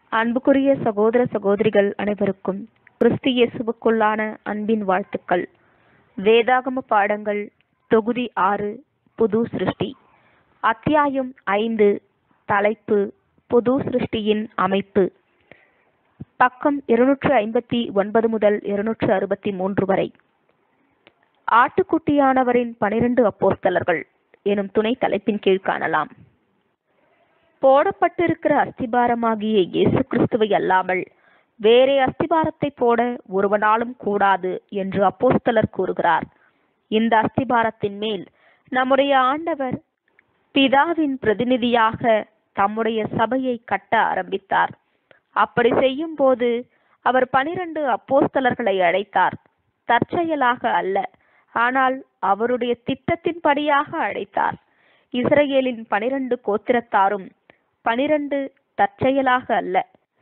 அன்புக்குரிய சகோதர சகோதரிகள் அனைவருக்கும் கிறிஸ்து இயேசுவுக்குள்ளான அன்பின் வாழ்த்துக்கள் வேதாகம பாடங்கள் தொகுதி ஆறு புது சிருஷ்டி அத்தியாயம் ஐந்து தலைப்பு புது சிருஷ்டியின் அமைப்பு பக்கம் இருநூற்று ஐம்பத்தி ஒன்பது முதல் இருநூற்று அறுபத்தி மூன்று வரை ஆட்டுக்குட்டியானவரின் பனிரெண்டு அப்போஸ்தலர்கள் எனும் துணை தலைப்பின் கீழ் காணலாம் போடப்பட்டிருக்கிற அஸ்திபாரமாகிய இயேசு கிறிஸ்துவை அல்லாமல் வேறே அஸ்திபாரத்தை போட ஒருவனாலும் கூடாது என்று அப்போஸ்தலர் கூறுகிறார் இந்த அஸ்திபாரத்தின் மேல் நம்முடைய ஆண்டவர் பிதாவின் பிரதிநிதியாக தம்முடைய சபையை கட்ட ஆரம்பித்தார் அப்படி செய்யும் போது அவர் பனிரெண்டு அப்போஸ்தலர்களை அழைத்தார் தற்செயலாக அல்ல ஆனால் அவருடைய திட்டத்தின்படியாக அழைத்தார் இஸ்ரேலின் பனிரெண்டு கோத்திரத்தாரும் பனிரெண்டு தற்செயலாக அல்ல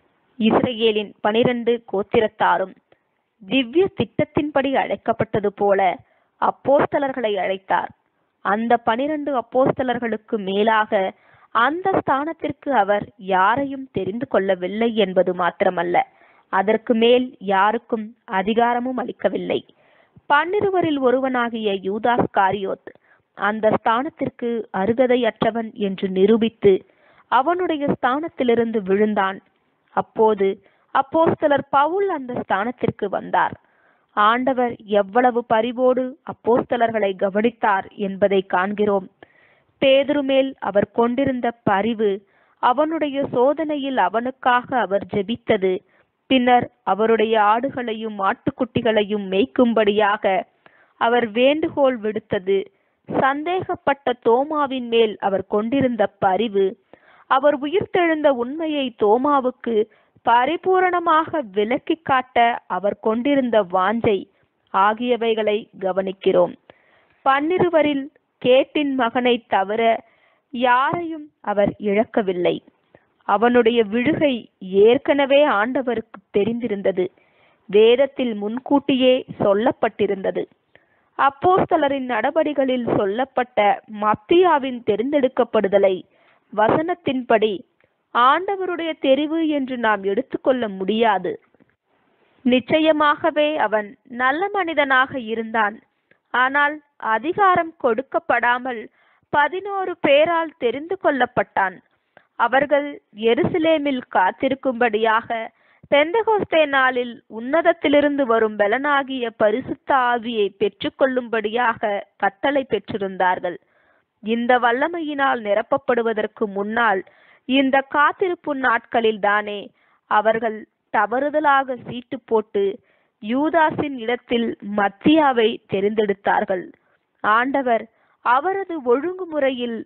இஸ்ரேலின் பனிரெண்டு கோத்திரத்தாரும் திவ்ய திட்டத்தின்படி அழைக்கப்பட்டது போல அப்போஸ்தலர்களை அழைத்தார் அந்த பனிரெண்டு அப்போஸ்தலர்களுக்கு மேலாக அந்த ஸ்தானத்திற்கு அவர் யாரையும் தெரிந்து கொள்ளவில்லை என்பது மாத்திரமல்ல அதற்கு மேல் யாருக்கும் அதிகாரமும் அளிக்கவில்லை பன்னிருவரில் ஒருவனாகிய யூதாஸ் காரியோத் அந்த ஸ்தானத்திற்கு அருகதையற்றவன் என்று நிரூபித்து அவனுடைய ஸ்தானத்திலிருந்து விழுந்தான் அப்போது அப்போஸ்தலர் பவுல் அந்த ஸ்தானத்திற்கு வந்தார் ஆண்டவர் எவ்வளவு பரிவோடு அப்போஸ்தலர்களை கவனித்தார் என்பதை காண்கிறோம் பேதுரு மேல் அவர் கொண்டிருந்த பரிவு அவனுடைய சோதனையில் அவனுக்காக அவர் ஜெபித்தது பின்னர் அவருடைய ஆடுகளையும் ஆட்டுக்குட்டிகளையும் மேய்க்கும்படியாக அவர் வேண்டுகோள் விடுத்தது சந்தேகப்பட்ட தோமாவின் மேல் அவர் கொண்டிருந்த பரிவு அவர் உயிர்த்தெழுந்த உண்மையை தோமாவுக்கு பரிபூரணமாக விளக்கி காட்ட அவர் கொண்டிருந்த வாஞ்சை ஆகியவைகளை கவனிக்கிறோம் பன்னிருவரில் கேட்டின் மகனை தவிர யாரையும் அவர் இழக்கவில்லை அவனுடைய விழுகை ஏற்கனவே ஆண்டவருக்கு தெரிந்திருந்தது வேதத்தில் முன்கூட்டியே சொல்லப்பட்டிருந்தது அப்போஸ்தலரின் நடபடிகளில் சொல்லப்பட்ட மத்தியாவின் தெரிந்தெடுக்கப்படுதலை வசனத்தின்படி ஆண்டவருடைய தெரிவு என்று நாம் எடுத்துக்கொள்ள முடியாது நிச்சயமாகவே அவன் நல்ல மனிதனாக இருந்தான் ஆனால் அதிகாரம் கொடுக்கப்படாமல் பதினோரு பேரால் தெரிந்து கொள்ளப்பட்டான் அவர்கள் எருசலேமில் காத்திருக்கும்படியாக பெந்தகோஸ்தே நாளில் உன்னதத்திலிருந்து வரும் பலனாகிய பரிசுத்த ஆவியை பெற்றுக்கொள்ளும்படியாக கட்டளை பெற்றிருந்தார்கள் இந்த வல்லமையினால் நிரப்பப்படுவதற்கு முன்னால் இந்த காத்திருப்பு நாட்களில் தானே அவர்கள் தவறுதலாக சீட்டு போட்டு யூதாஸின் இடத்தில் மத்தியாவை தெரிந்தெடுத்தார்கள் ஆண்டவர் அவரது ஒழுங்குமுறையில்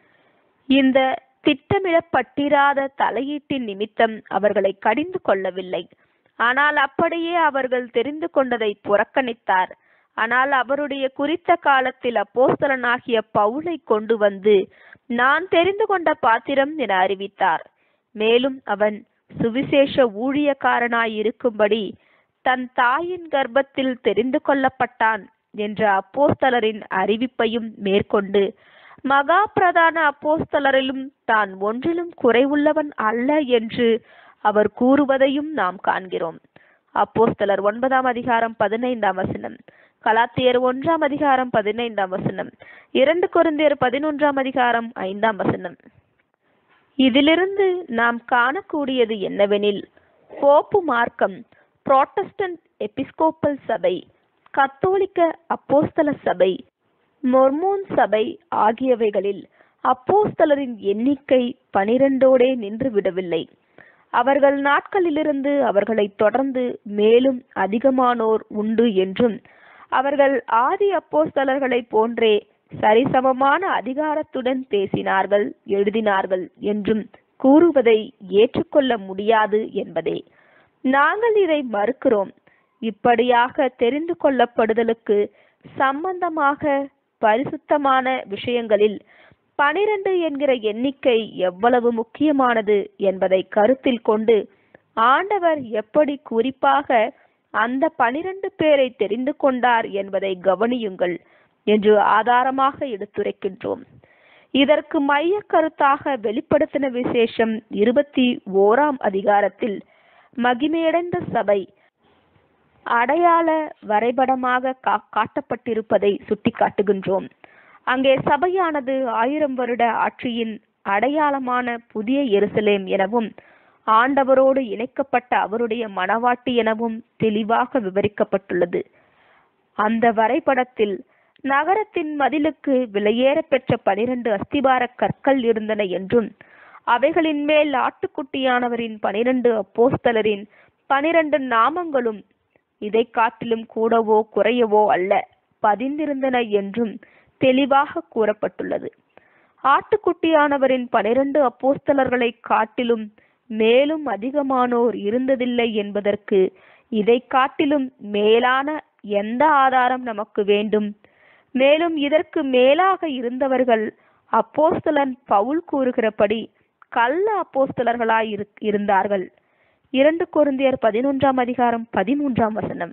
இந்த திட்டமிடப்பட்டிராத தலையீட்டின் நிமித்தம் அவர்களை கடிந்து கொள்ளவில்லை ஆனால் அப்படியே அவர்கள் தெரிந்து கொண்டதை புறக்கணித்தார் ஆனால் அவருடைய குறித்த காலத்தில் அப்போஸ்தலனாகிய பவுலை கொண்டு வந்து நான் தெரிந்து கொண்ட பாத்திரம் என அறிவித்தார் மேலும் அவன் சுவிசேஷ ஊழியக்காரனாய் இருக்கும்படி தன் தாயின் கர்ப்பத்தில் தெரிந்து கொள்ளப்பட்டான் என்ற அப்போஸ்தலரின் அறிவிப்பையும் மேற்கொண்டு மகா பிரதான அப்போஸ்தலரிலும் தான் ஒன்றிலும் குறைவுள்ளவன் அல்ல என்று அவர் கூறுவதையும் நாம் காண்கிறோம் அப்போஸ்தலர் ஒன்பதாம் அதிகாரம் பதினைந்தாம் வசனம் கலாத்தியர் ஒன்றாம் அதிகாரம் பதினைந்தாம் வசனம் இரண்டு குருந்தியர் பதினொன்றாம் அதிகாரம் ஐந்தாம் வசனம் இதிலிருந்து நாம் காணக்கூடியது என்னவெனில் போப்பு மார்க்கம் புரோட்டஸ்டன்ட் எபிஸ்கோப்பல் சபை கத்தோலிக்க அப்போஸ்தல சபை மொர்மோன் சபை ஆகியவைகளில் அப்போஸ்தலரின் எண்ணிக்கை பனிரெண்டோடே நின்று விடவில்லை அவர்கள் நாட்களிலிருந்து அவர்களை தொடர்ந்து மேலும் அதிகமானோர் உண்டு என்றும் அவர்கள் ஆதி அப்போஸ்தலர்களை போன்றே சரிசமமான அதிகாரத்துடன் பேசினார்கள் எழுதினார்கள் என்றும் கூறுவதை ஏற்றுக்கொள்ள முடியாது என்பதே நாங்கள் இதை மறுக்கிறோம் இப்படியாக தெரிந்து கொள்ளப்படுதலுக்கு சம்பந்தமாக பரிசுத்தமான விஷயங்களில் பனிரெண்டு என்கிற எண்ணிக்கை எவ்வளவு முக்கியமானது என்பதை கருத்தில் கொண்டு ஆண்டவர் எப்படி குறிப்பாக அந்த பனிரெண்டு பேரை தெரிந்து கொண்டார் என்பதை கவனியுங்கள் என்று ஆதாரமாக எடுத்துரைக்கின்றோம் இதற்கு மைய கருத்தாக வெளிப்படுத்தின விசேஷம் இருபத்தி ஓராம் அதிகாரத்தில் மகிமையடைந்த சபை அடையாள வரைபடமாக கா காட்டப்பட்டிருப்பதை சுட்டிக்காட்டுகின்றோம் அங்கே சபையானது ஆயிரம் வருட ஆட்சியின் அடையாளமான புதிய எருசலேம் எனவும் ஆண்டவரோடு இணைக்கப்பட்ட அவருடைய மனவாட்டி எனவும் தெளிவாக விவரிக்கப்பட்டுள்ளது அந்த வரைபடத்தில் நகரத்தின் மதிலுக்கு விலையேற பெற்ற பனிரெண்டு அஸ்திபார கற்கள் இருந்தன என்றும் அவைகளின் மேல் ஆட்டுக்குட்டியானவரின் பனிரெண்டு அப்போஸ்தலரின் பனிரெண்டு நாமங்களும் இதை காட்டிலும் கூடவோ குறையவோ அல்ல பதிந்திருந்தன என்றும் தெளிவாக கூறப்பட்டுள்ளது ஆட்டுக்குட்டியானவரின் பனிரெண்டு அப்போஸ்தலர்களை காட்டிலும் மேலும் அதிகமானோர் இருந்ததில்லை என்பதற்கு இதை காட்டிலும் மேலான எந்த ஆதாரம் நமக்கு வேண்டும் மேலும் இதற்கு மேலாக இருந்தவர்கள் அப்போஸ்தலன் பவுல் கூறுகிறபடி கள்ள அப்போஸ்தலர்களாய் இருந்தார்கள் இரண்டு கொருந்தியர் பதினொன்றாம் அதிகாரம் பதிமூன்றாம் வசனம்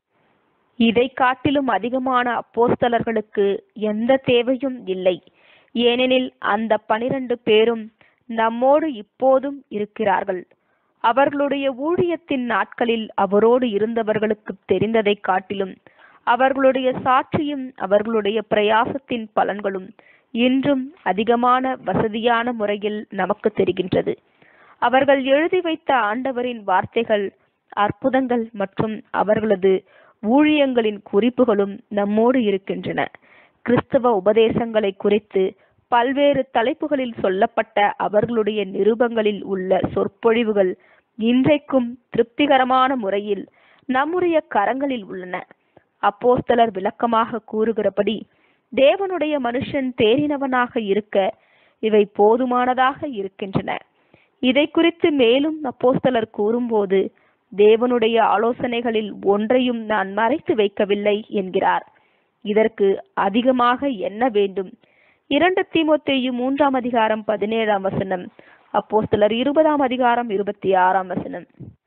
இதை காட்டிலும் அதிகமான அப்போஸ்தலர்களுக்கு எந்த தேவையும் இல்லை ஏனெனில் அந்த பனிரெண்டு பேரும் நம்மோடு இப்போதும் இருக்கிறார்கள் அவர்களுடைய ஊழியத்தின் நாட்களில் அவரோடு இருந்தவர்களுக்கு தெரிந்ததை காட்டிலும் அவர்களுடைய சாட்சியும் அவர்களுடைய பிரயாசத்தின் பலன்களும் இன்றும் அதிகமான வசதியான முறையில் நமக்கு தெரிகின்றது அவர்கள் எழுதி வைத்த ஆண்டவரின் வார்த்தைகள் அற்புதங்கள் மற்றும் அவர்களது ஊழியங்களின் குறிப்புகளும் நம்மோடு இருக்கின்றன கிறிஸ்தவ உபதேசங்களை குறித்து பல்வேறு தலைப்புகளில் சொல்லப்பட்ட அவர்களுடைய நிருபங்களில் உள்ள சொற்பொழிவுகள் இன்றைக்கும் திருப்திகரமான முறையில் நம்முடைய கரங்களில் உள்ளன அப்போஸ்தலர் விளக்கமாக கூறுகிறபடி தேவனுடைய மனுஷன் தேறினவனாக இருக்க இவை போதுமானதாக இருக்கின்றன இதை குறித்து மேலும் அப்போஸ்தலர் கூறும்போது தேவனுடைய ஆலோசனைகளில் ஒன்றையும் நான் மறைத்து வைக்கவில்லை என்கிறார் இதற்கு அதிகமாக என்ன வேண்டும் இரண்டு தீமோத்தேயு மூன்றாம் அதிகாரம் பதினேழாம் வசனம் அப்போஸ்தலர் இருபதாம் அதிகாரம் இருபத்தி ஆறாம் வசனம்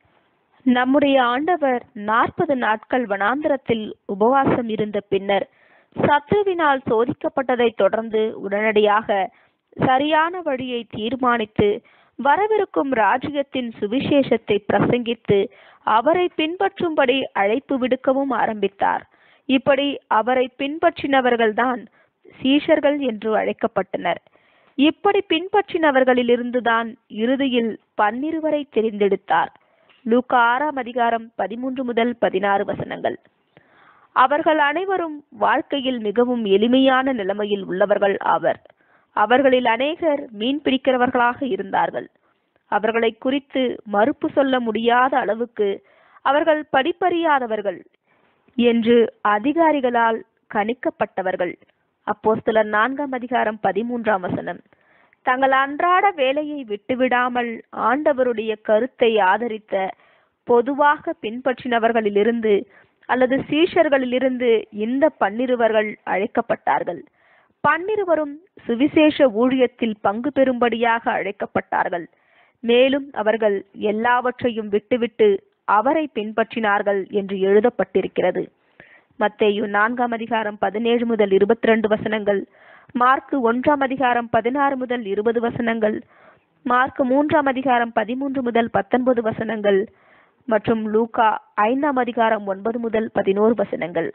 நம்முடைய ஆண்டவர் நாற்பது நாட்கள் வனாந்திரத்தில் உபவாசம் இருந்த பின்னர் சத்ருவினால் சோதிக்கப்பட்டதை தொடர்ந்து உடனடியாக சரியான வழியை தீர்மானித்து வரவிருக்கும் ராஜ்யத்தின் சுவிசேஷத்தை பிரசங்கித்து அவரை பின்பற்றும்படி அழைப்பு விடுக்கவும் ஆரம்பித்தார் இப்படி அவரை பின்பற்றினவர்கள்தான் சீஷர்கள் என்று அழைக்கப்பட்டனர் இப்படி பின்பற்றினவர்களிலிருந்துதான் இறுதியில் பன்னிருவரை தெரிந்தெடுத்தார் லூக்கா ஆறாம் அதிகாரம் பதிமூன்று முதல் பதினாறு வசனங்கள் அவர்கள் அனைவரும் வாழ்க்கையில் மிகவும் எளிமையான நிலைமையில் உள்ளவர்கள் ஆவர் அவர்களில் அநேகர் மீன் பிடிக்கிறவர்களாக இருந்தார்கள் அவர்களை குறித்து மறுப்பு சொல்ல முடியாத அளவுக்கு அவர்கள் படிப்பறியாதவர்கள் என்று அதிகாரிகளால் கணிக்கப்பட்டவர்கள் அப்போஸ்தலர் நான்காம் அதிகாரம் பதிமூன்றாம் வசனம் தங்கள் அன்றாட வேலையை விட்டுவிடாமல் ஆண்டவருடைய கருத்தை ஆதரித்த பொதுவாக பின்பற்றினவர்களிலிருந்து அல்லது சீஷர்களிலிருந்து இந்த பன்னிருவர்கள் அழைக்கப்பட்டார்கள் பன்னிருவரும் சுவிசேஷ ஊழியத்தில் பங்கு பெறும்படியாக அழைக்கப்பட்டார்கள் மேலும் அவர்கள் எல்லாவற்றையும் விட்டுவிட்டு அவரை பின்பற்றினார்கள் என்று எழுதப்பட்டிருக்கிறது மத்தேயு நான்காம் அதிகாரம் பதினேழு முதல் இருபத்தி ரெண்டு வசனங்கள் மார்க்கு ஒன்றாம் அதிகாரம் பதினாறு முதல் இருபது வசனங்கள் மார்க் மூன்றாம் அதிகாரம் பதிமூன்று முதல் பத்தொன்பது வசனங்கள் மற்றும் லூகா ஐந்தாம் அதிகாரம் ஒன்பது முதல் பதினோரு வசனங்கள்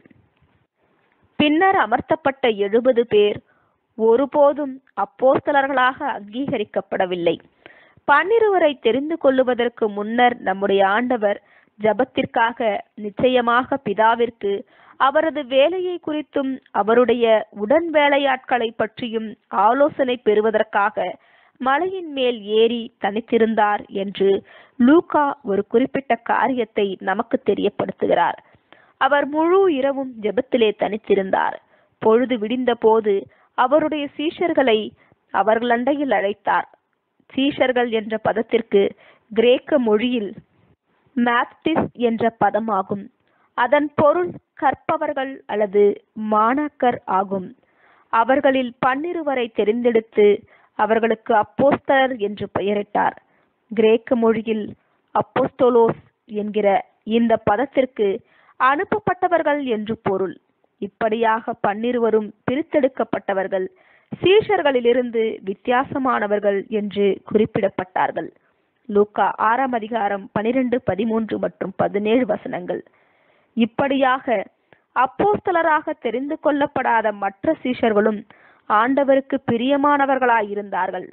பின்னர் அமர்த்தப்பட்ட எழுபது பேர் ஒருபோதும் அப்போஸ்தலர்களாக அங்கீகரிக்கப்படவில்லை பன்னிருவரை தெரிந்து கொள்ளுவதற்கு முன்னர் நம்முடைய ஆண்டவர் ஜபத்திற்காக நிச்சயமாக பிதாவிற்கு அவரது வேலையை குறித்தும் அவருடைய உடன் வேலையாட்களை பற்றியும் ஆலோசனை பெறுவதற்காக மலையின் மேல் ஏறி தனித்திருந்தார் என்று லூகா ஒரு குறிப்பிட்ட காரியத்தை நமக்கு தெரியப்படுத்துகிறார் அவர் முழு இரவும் ஜெபத்திலே தனித்திருந்தார் பொழுது விடிந்த போது அவருடைய சீஷர்களை அவர்கள் அண்டையில் அழைத்தார் சீஷர்கள் என்ற பதத்திற்கு கிரேக்க மொழியில் மேப்டிஸ் என்ற பதமாகும் அதன் பொருள் கற்பவர்கள் அல்லது மாணாக்கர் ஆகும் அவர்களில் பன்னிருவரை தெரிந்தெடுத்து அவர்களுக்கு அப்போஸ்தலர் என்று பெயரிட்டார் கிரேக்க மொழியில் அப்போஸ்தோலோஸ் என்கிற இந்த பதத்திற்கு அனுப்பப்பட்டவர்கள் என்று பொருள் இப்படியாக பன்னிருவரும் பிரித்தெடுக்கப்பட்டவர்கள் சீஷர்களிலிருந்து வித்தியாசமானவர்கள் என்று குறிப்பிடப்பட்டார்கள் லூக்கா ஆறாம் அதிகாரம் பனிரெண்டு பதிமூன்று மற்றும் பதினேழு வசனங்கள் இப்படியாக அப்போஸ்தலராக தெரிந்து கொள்ளப்படாத மற்ற சீஷர்களும் ஆண்டவருக்கு பிரியமானவர்களாயிருந்தார்கள்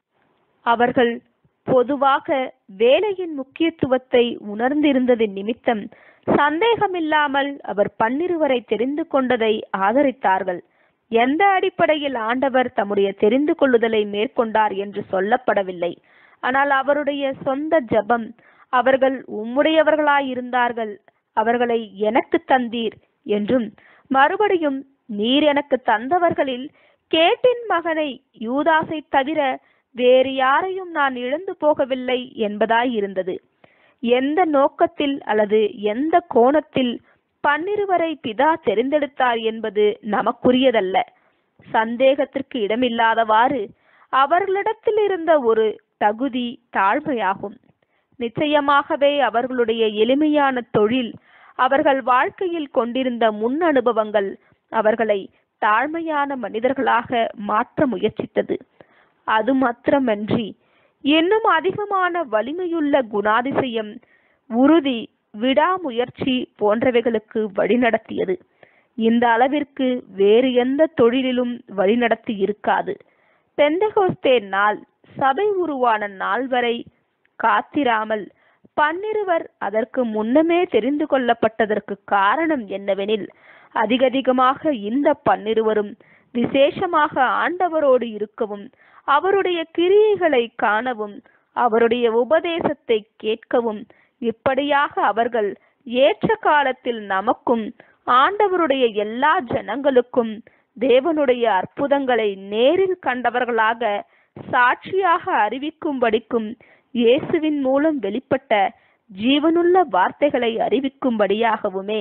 அவர்கள் பொதுவாக வேலையின் முக்கியத்துவத்தை உணர்ந்திருந்ததின் நிமித்தம் சந்தேகமில்லாமல் அவர் பன்னிருவரை தெரிந்து கொண்டதை ஆதரித்தார்கள் எந்த அடிப்படையில் ஆண்டவர் தம்முடைய தெரிந்து கொள்ளுதலை மேற்கொண்டார் என்று சொல்லப்படவில்லை ஆனால் அவருடைய சொந்த ஜபம் அவர்கள் உம்முடையவர்களாயிருந்தார்கள் அவர்களை எனக்கு தந்தீர் என்றும் மறுபடியும் நீர் எனக்கு தந்தவர்களில் கேட்டின் மகனை யூதாசை தவிர வேறு யாரையும் நான் இழந்து போகவில்லை என்பதாய் இருந்தது எந்த நோக்கத்தில் அல்லது எந்த கோணத்தில் பன்னிருவரை பிதா தெரிந்தெடுத்தார் என்பது நமக்குரியதல்ல சந்தேகத்திற்கு இடமில்லாதவாறு அவர்களிடத்தில் இருந்த ஒரு தகுதி தாழ்மையாகும் நிச்சயமாகவே அவர்களுடைய எளிமையான தொழில் அவர்கள் வாழ்க்கையில் கொண்டிருந்த முன் அனுபவங்கள் அவர்களை தாழ்மையான மனிதர்களாக மாற்ற முயற்சித்தது அது மாத்திரமன்றி இன்னும் அதிகமான வலிமையுள்ள குணாதிசயம் உறுதி விடாமுயற்சி போன்றவைகளுக்கு வழிநடத்தியது இந்த அளவிற்கு வேறு எந்த தொழிலிலும் வழிநடத்தி இருக்காது பெந்தகோஸ்தே நாள் சபை உருவான நாள் வரை காத்திராமல் பன்னிருவர் அதற்கு முன்னமே தெரிந்து கொள்ளப்பட்டதற்கு காரணம் என்னவெனில் அதிகதிகமாக இந்த பன்னிருவரும் விசேஷமாக ஆண்டவரோடு இருக்கவும் அவருடைய கிரியைகளை காணவும் அவருடைய உபதேசத்தை கேட்கவும் இப்படியாக அவர்கள் ஏற்ற காலத்தில் நமக்கும் ஆண்டவருடைய எல்லா ஜனங்களுக்கும் தேவனுடைய அற்புதங்களை நேரில் கண்டவர்களாக சாட்சியாக அறிவிக்கும்படிக்கும் இயேசுவின் மூலம் வெளிப்பட்ட ஜீவனுள்ள வார்த்தைகளை அறிவிக்கும்படியாகவுமே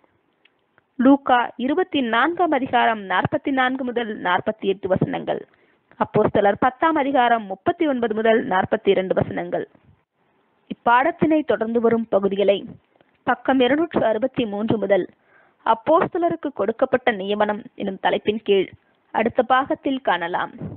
லூகா இருபத்தி நான்காம் அதிகாரம் நாற்பத்தி நான்கு முதல் நாற்பத்தி எட்டு வசனங்கள் அப்போஸ்தலர் பத்தாம் அதிகாரம் முப்பத்தி ஒன்பது முதல் நாற்பத்தி இரண்டு வசனங்கள் இப்பாடத்தினை தொடர்ந்து வரும் பகுதிகளை பக்கம் இருநூற்று அறுபத்தி மூன்று முதல் அப்போஸ்தலருக்கு கொடுக்கப்பட்ட நியமனம் எனும் தலைப்பின் கீழ் அடுத்த பாகத்தில் காணலாம்